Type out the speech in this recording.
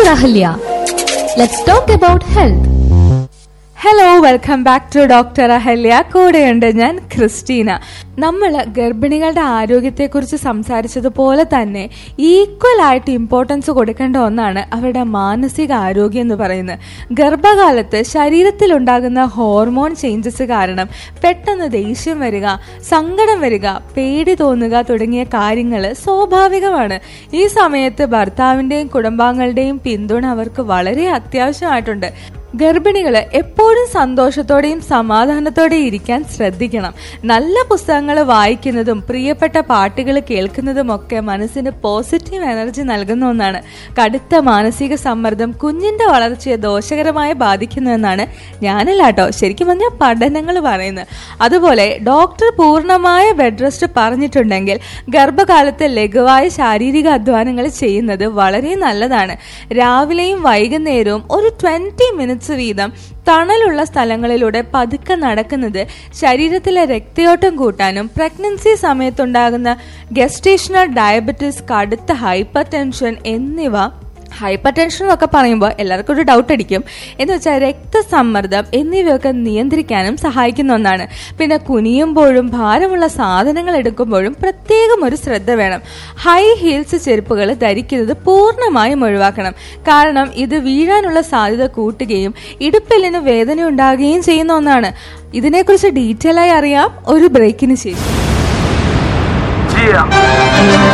Ahalya. Let's talk about health. Hello welcome back to doctor Ahalya കൂടെയുണ്ട് ഞാൻ Christina നമ്മൾ ഗർഭിണികളുടെ ആരോഗ്യത്തെക്കുറിച്ച് സംസാരിച്ചതുപോലെ തന്നെ ഈക്വൽ ആയിട്ട് ഇമ്പോർട്ടൻസ് കൊടുക്കേണ്ട ഒന്നാണ് അവരുടെ മാനസിക ആരോഗ്യം എന്ന് പറയുന്നത് ഗർഭകാലത്ത് ശരീരത്തിലുണ്ടാകുന്ന ഹോർമോൺ ചേഞ്ചസ് കാരണം പെട്ടെന്ന് ദേഷ്യം വരിക സങ്കടം വരിക പേടി തോന്നുക തുടങ്ങിയ കാര്യങ്ങൾ സ്വാഭാവികമാണ് ഈ സമയത്ത് ഭർത്താവിൻ്റെയും കുടുംബാംഗങ്ങളുടെയും പിന്തുണ അവർക്ക് വളരെ അത്യാവശ്യമായിട്ടുണ്ട് ഗർഭിണികള് എപ്പോഴും സന്തോഷത്തോടെയും സമാധാനത്തോടെയും ഇരിക്കാൻ ശ്രദ്ധിക്കണം നല്ല പുസ്തകങ്ങൾ വായിക്കുന്നതും പ്രിയപ്പെട്ട പാട്ടുകൾ കേൾക്കുന്നതും ഒക്കെ മനസ്സിന് പോസിറ്റീവ് എനർജി നൽകുന്ന ഒന്നാണ് കടുത്ത മാനസിക സമ്മർദ്ദം കുഞ്ഞിന്റെ വളർച്ചയെ ദോഷകരമായി ബാധിക്കുന്നുവെന്നാണ് ഞാനല്ല കേട്ടോ ശരിക്കും പറഞ്ഞാൽ പഠനങ്ങൾ പറയുന്നത് അതുപോലെ ഡോക്ടർ പൂർണ്ണമായ ബെഡ് റെസ്റ്റ് പറഞ്ഞിട്ടുണ്ടെങ്കിൽ ഗർഭകാലത്ത് ലഘുവായ ശാരീരിക അധ്വാനങ്ങൾ ചെയ്യുന്നത് വളരെ നല്ലതാണ് രാവിലെയും വൈകുന്നേരവും ഒരു ട്വന്റി മിനിറ്റ്സ് വീതം തണലുള്ള സ്ഥലങ്ങളിലൂടെ പതുക്കെ നടക്കുന്നത് ശരീരത്തിലെ രക്തയോട്ടം കൂട്ടാനും പ്രഗ്നൻസി സമയത്തുണ്ടാകുന്ന ഗസ്റ്റേഷണൽ ഡയബറ്റിസ് കടുത്ത ഹൈപ്പർ ടെൻഷൻ എന്നിവ ഹൈപ്പർ ടെൻഷൻ എന്നൊക്കെ പറയുമ്പോൾ എല്ലാവർക്കും ഒരു ഡൗട്ട് അടിക്കും എന്ന് വെച്ചാൽ രക്തസമ്മർദ്ദം എന്നിവയൊക്കെ നിയന്ത്രിക്കാനും സഹായിക്കുന്ന ഒന്നാണ് പിന്നെ കുനിയുമ്പോഴും ഭാരമുള്ള സാധനങ്ങൾ എടുക്കുമ്പോഴും പ്രത്യേകം ഒരു ശ്രദ്ധ വേണം ഹൈ ഹീൽസ് ചെരുപ്പുകൾ ധരിക്കുന്നത് പൂർണ്ണമായും ഒഴിവാക്കണം കാരണം ഇത് വീഴാനുള്ള സാധ്യത കൂട്ടുകയും ഇടുപ്പെല്ലിന് വേദന ഉണ്ടാകുകയും ചെയ്യുന്ന ഒന്നാണ് ഇതിനെക്കുറിച്ച് ഡീറ്റെയിൽ ആയി അറിയാം ഒരു ബ്രേക്കിന് ശേഷം Yeah.